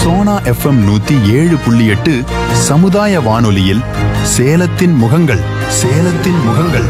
Sona FM நூத்தி ஏழு புள்ளி எட்டு சமுதாய வானொலியில் சேலத்தின் முகங்கள் சேலத்தின் முகங்கள்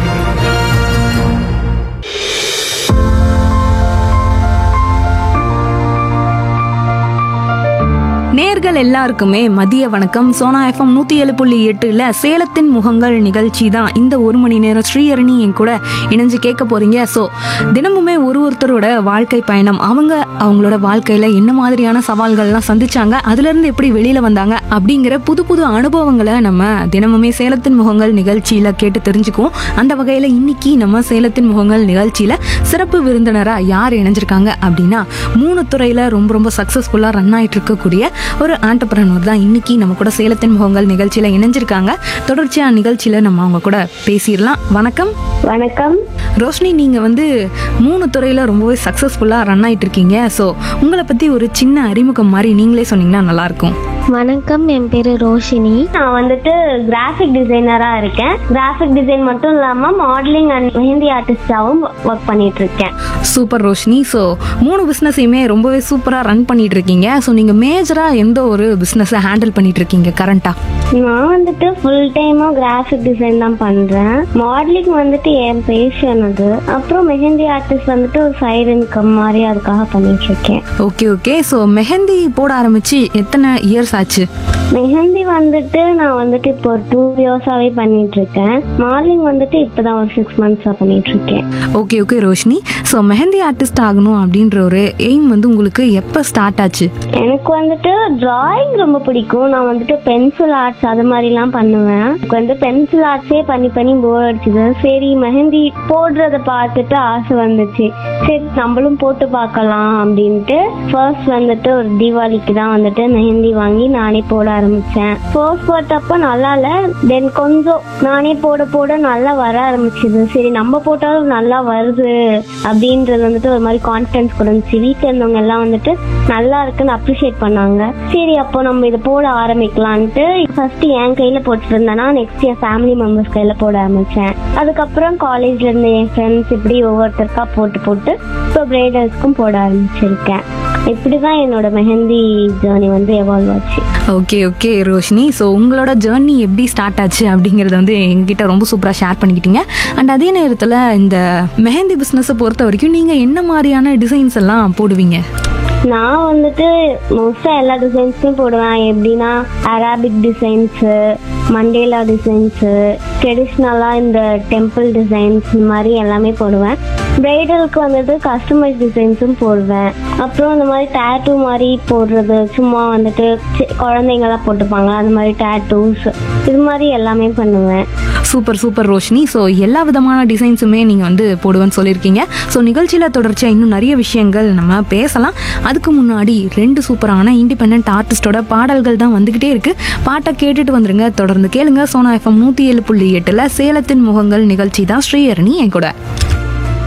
நேர்கள் எல்லாருக்குமே மதிய வணக்கம் சோனா எஃப்எம் நூத்தி ஏழு புள்ளி எட்டுல சேலத்தின் முகங்கள் நிகழ்ச்சி தான் இந்த ஒரு மணி நேரம் ஸ்ரீஹரணி என் கூட இணைஞ்சு கேட்க போறீங்க ஸோ தினமுமே ஒரு ஒருத்தரோட வாழ்க்கை பயணம் அவங்க அவங்களோட வாழ்க்கையில என்ன மாதிரியான சவால்கள்லாம் சந்திச்சாங்க அதுல இருந்து எப்படி வெளியில வந்தாங்க அப்படிங்கிற புது புது அனுபவங்களை நம்ம தினமுமே சேலத்தின் முகங்கள் நிகழ்ச்சியில கேட்டு தெரிஞ்சுக்குவோம் அந்த வகையில இன்னைக்கு நம்ம சேலத்தின் முகங்கள் நிகழ்ச்சியில சிறப்பு விருந்தினரா யார் இணைஞ்சிருக்காங்க அப்படின்னா மூணு துறையில ரொம்ப ரொம்ப சக்சஸ்ஃபுல்லா ரன் ஆயிட்டு இருக்கக்கூடிய ஒரு ஆண்டர்பிரனர் தான் இன்னைக்கு நம்ம கூட சேலத்தின் முகங்கள் நிகழ்ச்சியில இணைஞ்சிருக்காங்க தொடர்ச்சியா நிகழ்ச்சியில நம்ம அவங்க கூட பேசிடலாம் வணக்கம் வணக்கம் ரோஷினி நீங்க வந்து மூணு துறையில ரொம்பவே சக்சஸ்ஃபுல்லா ரன் ஆயிட்டு இருக்கீங்க ஸோ உங்களை பத்தி ஒரு சின்ன அறிமுகம் மாதிரி நீங்களே சொன்னீங்கன்னா நல்லா இருக்கும் வணக்கம் என் பேரு ரோஷினி நான் வந்துட்டு கிராஃபிக் டிசைனரா இருக்கேன் கிராஃபிக் டிசைன் மட்டும் இல்லாம மாடலிங் அண்ட் மெஹந்தி ஆர்டிஸ்டாவும் ஒர்க் பண்ணிட்டு இருக்கேன் சூப்பர் ரோஷினி ஸோ மூணு பிஸ்னஸையுமே ரொம்பவே சூப்பராக ரன் பண்ணிட்டு இருக்கீங்க ஸோ நீங்கள் மேஜராக எந்த ஒரு பிஸ்னஸை ஹேண்டில் பண்ணிட்டு இருக்கீங்க கரண்ட்டாக நான் வந்துட்டு ஃபுல் டைமா கிராஃபிக் டிசைன் தான் பண்றேன் மாடலிங் வந்துட்டு என் பேஷன் அது அப்புறம் மெஹந்தி ஆர்டிஸ்ட் வந்துட்டு ஒரு சைடு இன்கம் மாதிரி அதுக்காக பண்ணிட்டு இருக்கேன் ஓகே ஓகே ஸோ மெஹந்தி போட ஆரம்பிச்சு எத்தனை இயர்ஸ் ஆச்சு மெஹந்தி வந்துட்டு நான் வந்துட்டு இப்போ ஒரு டூ இயர்ஸாவே பண்ணிட்டு இருக்கேன் மாடலிங் வந்துட்டு இப்பதான் ஒரு சிக்ஸ் மந்த்ஸா பண்ணிட்டு இருக்கேன் okay okay Roshini so mehndi artist ஆகணும் அப்படின்ற ஒரு எய்ம் வந்து உங்களுக்கு எப்போ ஸ்டார்ட் ஆச்சு எனக்கு வந்துட்டு டிராயிங் ரொம்ப பிடிக்கும் நான் வந்துட்டு பென்சில் ஆர்ட்ஸ் அது மாதிரிலாம் பண்ணுவேன் எனக்கு வந்து பென்சில் ஆர்ட்ஸே பண்ணி பண்ணி போர் அடிச்சுது சரி மெஹந்தி போடுறத பார்த்துட்டு ஆசை வந்துச்சு சரி நம்மளும் போட்டு பார்க்கலாம் அப்படின்ட்டு ஃபர்ஸ்ட் வந்துட்டு ஒரு தீபாவளிக்கு தான் வந்துட்டு மெஹந்தி வாங்கி நானே போட ஆரம்பிச்சேன் ஃபர்ஸ்ட் போட்டப்போ நல்லா இல்ல தென் கொஞ்சம் நானே போட போட நல்லா வர ஆரம்பிச்சது சரி நம்ம போட்டாலும் நல்லா வருது அப்படின்றது வந்துட்டு ஒரு மாதிரி கான்ஃபிடன்ஸ் கொடுந்துச்சு வீட்டில் இருந்தவங்க எல்லாம் வந்துட்டு நல்லா இருக்குன்னு அப்ரிஷியேட் பண்ணாங்க சரி அப்போ நம்ம இதை போட ஆரம்பிக்கலான்ட்டு ஃபர்ஸ்ட் என் கையில போட்டுட்டு இருந்தேன்னா நெக்ஸ்ட் என் ஃபேமிலி மெம்பர்ஸ் கையில போட ஆரம்பிச்சேன் அதுக்கப்புறம் காலேஜ்ல இருந்த என் ஃப்ரெண்ட்ஸ் இப்படி ஒவ்வொருத்தருக்கா போட்டு போட்டு இப்போ பிரைடல்ஸ்க்கும் போட ஆரம்பிச்சிருக்கேன் இப்படிதான் என்னோட மெஹந்தி ஜேர்னி வந்து எவால்வ் ஆச்சு ஓகே ஓகே ரோஷினி ஸோ உங்களோட ஜேர்னி எப்படி ஸ்டார்ட் ஆச்சு அப்படிங்கிறத வந்து எங்ககிட்ட ரொம்ப சூப்பராக ஷேர் பண்ணிக்கிட்டீங்க அண்ட் அதே நேரத்தில் இந்த மெஹந்தி பிஸ்னஸை பொறுத்த வரைக்கும் நீங்கள் என்ன மாதிரியான டிசைன்ஸ் எல்லாம் போடுவீங்க நான் வந்துட்டு மோஸ்டா எல்லா டிசைன்ஸுமே போடுவேன் எப்படின்னா அரபிக் டிசைன்ஸு மண்டேலா டிசைன்ஸு ட்ரெடிஷ்னலாக இந்த டெம்பிள் டிசைன்ஸ் இந்த மாதிரி எல்லாமே போடுவேன் பிரைடலுக்கு வந்துட்டு கஸ்டமைஸ் டிசைன்ஸும் போடுவேன் அப்புறம் இந்த மாதிரி டேட்டூ மாதிரி போடுறது சும்மா வந்துட்டு சி- குழந்தைங்கலாம் போட்டுப்பாங்க அந்த மாதிரி டேட்டூஸ் இது மாதிரி எல்லாமே பண்ணுவேன் சூப்பர் சூப்பர் ரோஷினி ஸோ எல்லா விதமான டிசைன்ஸுமே நீங்கள் வந்து போடுவேன்னு சொல்லியிருக்கீங்க ஸோ நிகழ்ச்சியில் தொடர்ச்சியாக இன்னும் நிறைய விஷயங்கள் நம்ம பேசலாம் அதுக்கு முன்னாடி ரெண்டு சூப்பரான இண்டிபெண்ட் ஆர்டிஸ்டோட பாடல்கள் தான் வந்துக்கிட்டே இருக்கு பாட்டை கேட்டுட்டு வந்துருங்க தொடர்ந்து கேளுங்க சோனா எஃப்எம் நூற்றி ஏழு புள்ளி எட்டில் சேலத்தின் முகங்கள் நிகழ்ச்சி தான் ஸ்ரீஹரணி என் கூட